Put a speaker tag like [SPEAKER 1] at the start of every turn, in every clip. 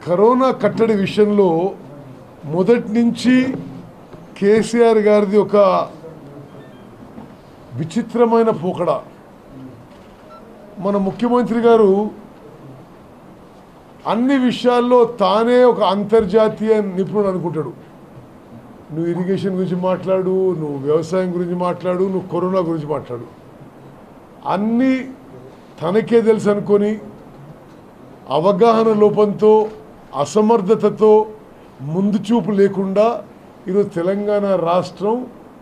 [SPEAKER 1] Corona కట్టడి విషయంలో మొదటి నుంచి కేసీఆర్ గారిది ఒక విచిత్రమైన పోకడ మన ముఖ్యమంత్రి గారు అన్ని విషయాల్లో తానే ఒక అంతర్జాతీయ నిపుణుడు అనుకుంటాడు నువ్వు ఇరిగేషన్ గురించి మాట్లాడు నువ్వు వ్యవసాయం గురించి మాట్లాడు నువ్వు కరోనా గురించి మాట్లాడు అన్నీ తనకే తెలుసు అనుకొని అవగాహన లోపంతో అసమర్థతతో ముందు చూపు లేకుండా ఈరోజు తెలంగాణ రాష్ట్రం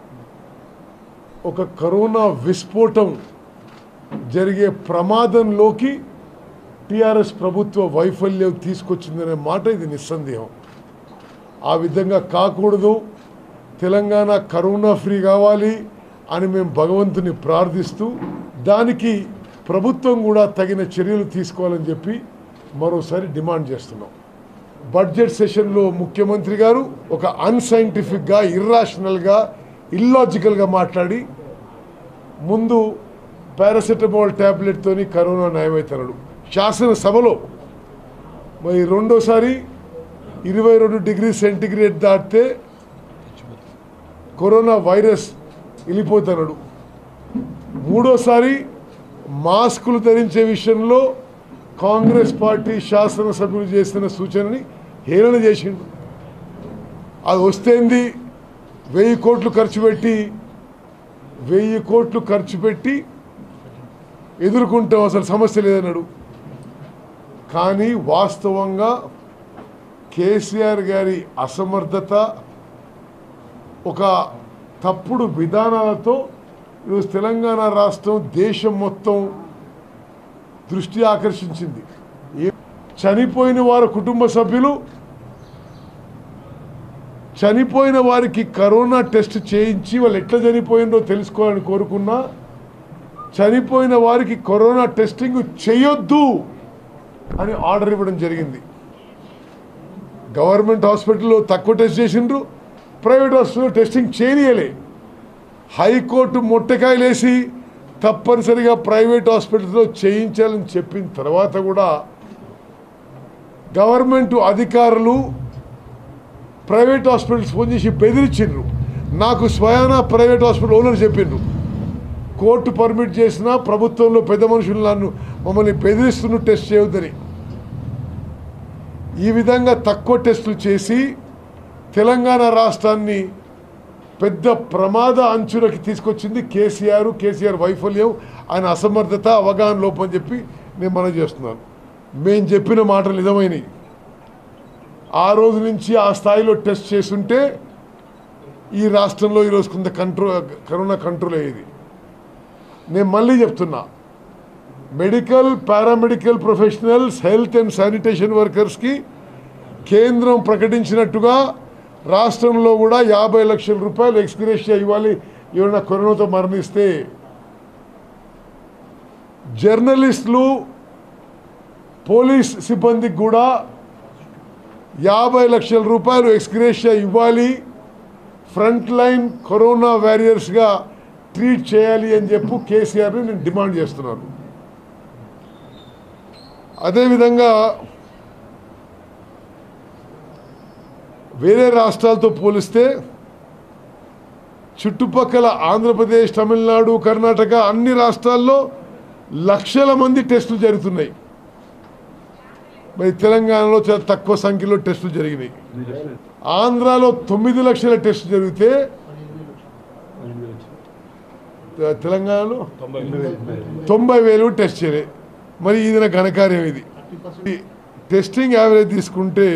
[SPEAKER 1] ఒక కరోనా విస్ఫోటం జరిగే ప్రమాదంలోకి టిఆర్ఎస్ ప్రభుత్వ వైఫల్యం తీసుకొచ్చిందనే మాట ఇది నిస్సందేహం ఆ విధంగా కాకూడదు తెలంగాణ కరోనా ఫ్రీ కావాలి అని మేము భగవంతుని ప్రార్థిస్తూ దానికి ప్రభుత్వం కూడా తగిన చర్యలు తీసుకోవాలని చెప్పి మరోసారి డిమాండ్ చేస్తున్నాం బడ్జెట్ సెషన్లో ముఖ్యమంత్రి గారు ఒక అన్సైంటిఫిక్గా ఇర్రాషనల్గా ఇల్లాజికల్గా మాట్లాడి ముందు పారాసెటమాల్ ట్యాబ్లెట్తోని కరోనా నయమవుతున్నాడు శాసనసభలో మరి రెండోసారి ఇరవై రెండు డిగ్రీ సెంటిగ్రేడ్ దాటితే కరోనా వైరస్ వెళ్ళిపోతున్నాడు మూడోసారి మాస్కులు ధరించే విషయంలో కాంగ్రెస్ పార్టీ శాసనసభ్యులు చేసిన సూచనని హేళన చేసిండు అది వస్తేంది వెయ్యి కోట్లు ఖర్చు పెట్టి వెయ్యి కోట్లు ఖర్చు పెట్టి ఎదుర్కొంటాం అసలు సమస్య లేదన్నాడు కానీ వాస్తవంగా కేసీఆర్ గారి అసమర్థత ఒక తప్పుడు విధానాలతో ఈరోజు తెలంగాణ రాష్ట్రం దేశం మొత్తం దృష్టి ఆకర్షించింది ఏ- చనిపోయిన వారి కుటుంబ సభ్యులు చనిపోయిన వారికి కరోనా టెస్ట్ చేయించి వాళ్ళు ఎట్లా చనిపోయిందో తెలుసుకోవాలని కోరుకున్నా చనిపోయిన వారికి కరోనా టెస్టింగ్ చేయొద్దు అని ఆర్డర్ ఇవ్వడం జరిగింది గవర్నమెంట్ హాస్పిటల్లో తక్కువ టెస్ట్ చేసిండ్రు ప్రైవేట్ హాస్పిటల్లో టెస్టింగ్ చేయనియలే హైకోర్టు మొట్టకాయలేసి తప్పనిసరిగా ప్రైవేట్ హాస్పిటల్స్లో చేయించాలని చెప్పిన తర్వాత కూడా గవర్నమెంట్ అధికారులు ప్రైవేట్ హాస్పిటల్స్ ఫోన్ చేసి బెదిరించిండ్రు నాకు స్వయాన ప్రైవేట్ హాస్పిటల్ ఓనర్ చెప్పిండ్రు కోర్టు పర్మిట్ చేసినా ప్రభుత్వంలో పెద్ద మనుషులు నన్ను మమ్మల్ని బెదిరిస్తున్న టెస్ట్ చేయొద్దని ఈ విధంగా తక్కువ టెస్టులు చేసి తెలంగాణ రాష్ట్రాన్ని పెద్ద ప్రమాద అంచులకి తీసుకొచ్చింది కేసీఆర్ కేసీఆర్ వైఫల్యం ఆయన అసమర్థత అవగాహన లోపం అని చెప్పి నేను మనం చేస్తున్నాను మేము చెప్పిన మాటలు నిజమైనవి ఆ రోజు నుంచి ఆ స్థాయిలో టెస్ట్ చేస్తుంటే ఈ రాష్ట్రంలో ఈరోజు కొంత కంట్రోల్ కరోనా కంట్రోల్ అయ్యేది నేను మళ్ళీ చెప్తున్నా medical paramedical professionals health and sanitation వర్కర్స్కి కేంద్రం ప్రకటించినట్టుగా రాష్ట్రంలో కూడా యాభై లక్షల రూపాయలు ఎక్స్గ్రేషియా ఇవ్వాలి ఎవరైనా కరోనాతో మరణిస్తే జర్నలిస్టులు పోలీస్ సిబ్బందికి కూడా యాభై లక్షల రూపాయలు ఎక్స్గ్రేషియా ఇవ్వాలి ఫ్రంట్ లైన్ కరోనా వారియర్స్గా ట్రీట్ చేయాలి అని చెప్పు కేసీఆర్ని నేను డిమాండ్ చేస్తున్నాను అదేవిధంగా వేరే రాష్ట్రాలతో పోలిస్తే చుట్టుపక్కల ఆంధ్రప్రదేశ్ తమిళనాడు కర్ణాటక అన్ని రాష్ట్రాల్లో లక్షల మంది టెస్టులు జరుగుతున్నాయి మరి తెలంగాణలో చాలా తక్కువ సంఖ్యలో టెస్టులు జరిగినాయి ఆంధ్రాలో తొమ్మిది లక్షల టెస్టులు జరిగితే తె- తెలంగాణలో తొంభై వేలు టెస్ట్ చేయలే మరి ఇది నా ఘనకార్యం ఇది ఈ టెస్టింగ్ యావరేజ్ తీసుకుంటే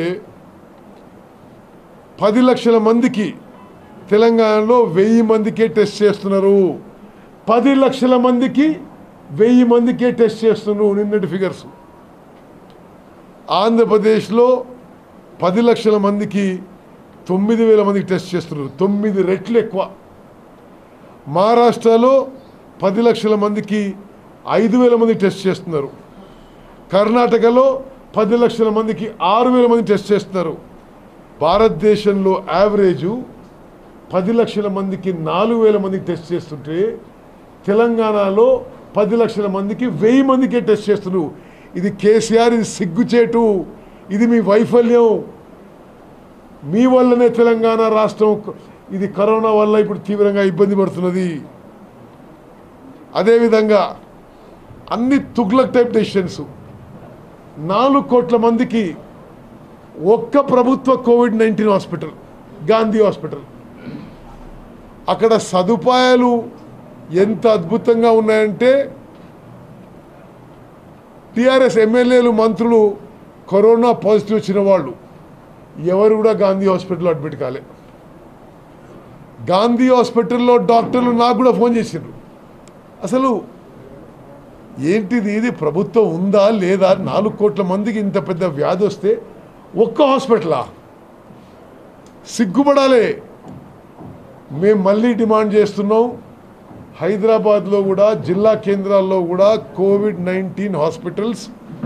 [SPEAKER 1] పది లక్షల మందికి తెలంగాణలో వెయ్యి మందికే టెస్ట్ చేస్తున్నారు పది లక్షల మందికి వెయ్యి మందికే టెస్ట్ చేస్తున్నారు నిన్నటి ఫిగర్స్ ఆంధ్రప్రదేశ్లో పది లక్షల మందికి తొమ్మిది వేల మందికి టెస్ట్ చేస్తున్నారు తొమ్మిది రెట్లు ఎక్కువ మహారాష్ట్రలో పది లక్షల మందికి ఐదు వేల మంది టెస్ట్ చేస్తున్నారు కర్ణాటకలో పది లక్షల మందికి ఆరు వేల మంది టెస్ట్ చేస్తున్నారు భారతదేశంలో యావరేజు పది లక్షల మందికి నాలుగు వేల మందికి టెస్ట్ చేస్తుంటే తెలంగాణలో పది లక్షల మందికి వెయ్యి మందికే టెస్ట్ చేస్తున్నారు ఇది కేసీఆర్ ఇది సిగ్గుచేటు ఇది మీ వైఫల్యం మీ వల్లనే తెలంగాణ రాష్ట్రం ఇది కరోనా వల్ల ఇప్పుడు తీవ్రంగా ఇబ్బంది పడుతున్నది అదేవిధంగా అన్ని తుగ్లక్ టైప్ డెసిషన్స్ నాలుగు కోట్ల మందికి ఒక్క ప్రభుత్వ covid nineteen hospital Gandhi hospital అక్కడ సదుపాయాలు ఎంత అద్భుతంగా ఉన్నాయంటే టిఆర్ఎస్ ఎమ్మెల్యేలు మంత్రులు కరోనా పాజిటివ్ వచ్చిన వాళ్ళు ఎవరు కూడా గాంధీ హాస్పిటల్లో అడ్మిట్ కాలే గాంధీ హాస్పిటల్లో డాక్టర్లు నాకు కూడా ఫోన్ చేసిండ్రు అసలు ఏంటిది ఇది ప్రభుత్వం ఉందా లేదా నాలుగు కోట్ల మందికి ఇంత పెద్ద వ్యాధి వస్తే ఒక్క హాస్పిటలా సిగ్గుపడాలి మేము మళ్ళీ డిమాండ్ చేస్తున్నాం హైదరాబాద్లో కూడా జిల్లా కేంద్రాల్లో కూడా కోవిడ్ నైన్టీన్ హాస్పిటల్స్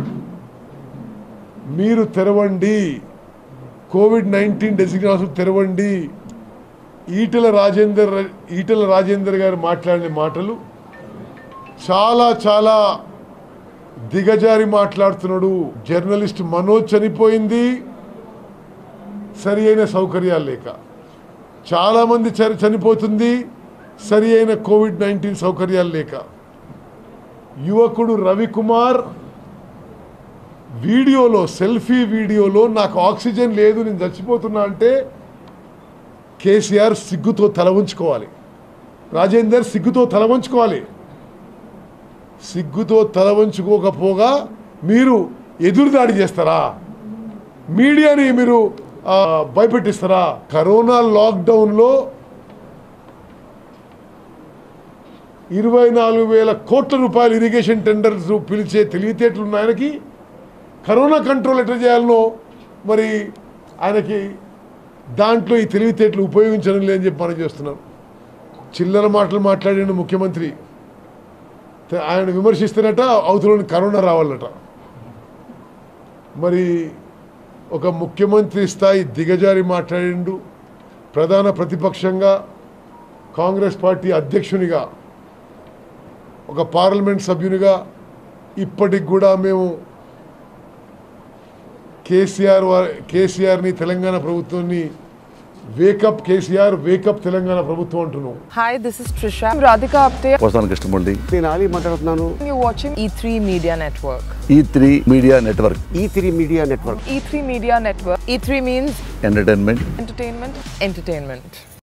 [SPEAKER 1] మీరు తెరవండి కోవిడ్ నైన్టీన్ డెసిగ్నేషన్ హాస్పిటల్ తెరవండి ఈటల రాజేందర్ ఈటల రాజేందర్ గారు మాట్లాడిన మాటలు చాలా చాలా దిగజారి మాట్లాడుతున్నాడు జర్నలిస్ట్ మనోజ్ చనిపోయింది సరి అయిన సౌకర్యాలు లేక చాలామంది చని చనిపోతుంది సరి అయిన కోవిడ్ నైన్టీన్ సౌకర్యాలు లేక యువకుడు రవికుమార్ వీడియోలో సెల్ఫీ వీడియోలో నాకు ఆక్సిజన్ లేదు నేను చచ్చిపోతున్నా అంటే కేసీఆర్ సిగ్గుతో తల ఉంచుకోవాలి రాజేందర్ సిగ్గుతో తల వంచుకోవాలి సిగ్గుతో తల వంచుకోకపోగా మీరు ఎదురుదాడి చేస్తారా మీడియాని మీరు ఆ, భయపెట్టిస్తారా కరోనా లాక్డౌన్లో ఇరవై నాలుగు వేల కోట్ల రూపాయలు ఇరిగేషన్ టెండర్స్ పిలిచే తెలివితేటలు ఉన్న ఆయనకి కరోనా కంట్రోల్ ఎట్లా చేయాలనో మరి ఆయనకి దాంట్లో ఈ తెలివితేటలు ఉపయోగించడం లేదని చెప్పి మనం చేస్తున్నాం చిల్లర మాటలు మాట్లాడిన ముఖ్యమంత్రి త- ఆయన విమర్శిస్తున్నట అవతలని కరోనా రావాలట మరి ఒక ముఖ్యమంత్రి స్థాయి దిగజారి మాట్లాడిండు ప్రధాన ప్రతిపక్షంగా కాంగ్రెస్ పార్టీ అధ్యక్షునిగా ఒక పార్లమెంట్ సభ్యునిగా ఇప్పటికి కూడా మేము కేసీఆర్ వా- కేసీఆర్ని తెలంగాణ ప్రభుత్వాన్ని వేకప్ కేసీఆర్ వేకప్ తెలంగాణ ప్రభుత్వం అంటున్నాం
[SPEAKER 2] Hi, this is Trisha. I'm Radhika Apte.
[SPEAKER 3] వస్తాను కృష్ణమూర్తి
[SPEAKER 4] నేను ఆలీ మాట్లాడుతున్నాను
[SPEAKER 2] You're watching E3 Media Network.
[SPEAKER 3] E three media network
[SPEAKER 4] E three media network
[SPEAKER 2] E3 Media Network. E3 means
[SPEAKER 3] entertainment
[SPEAKER 2] entertainment, entertainment.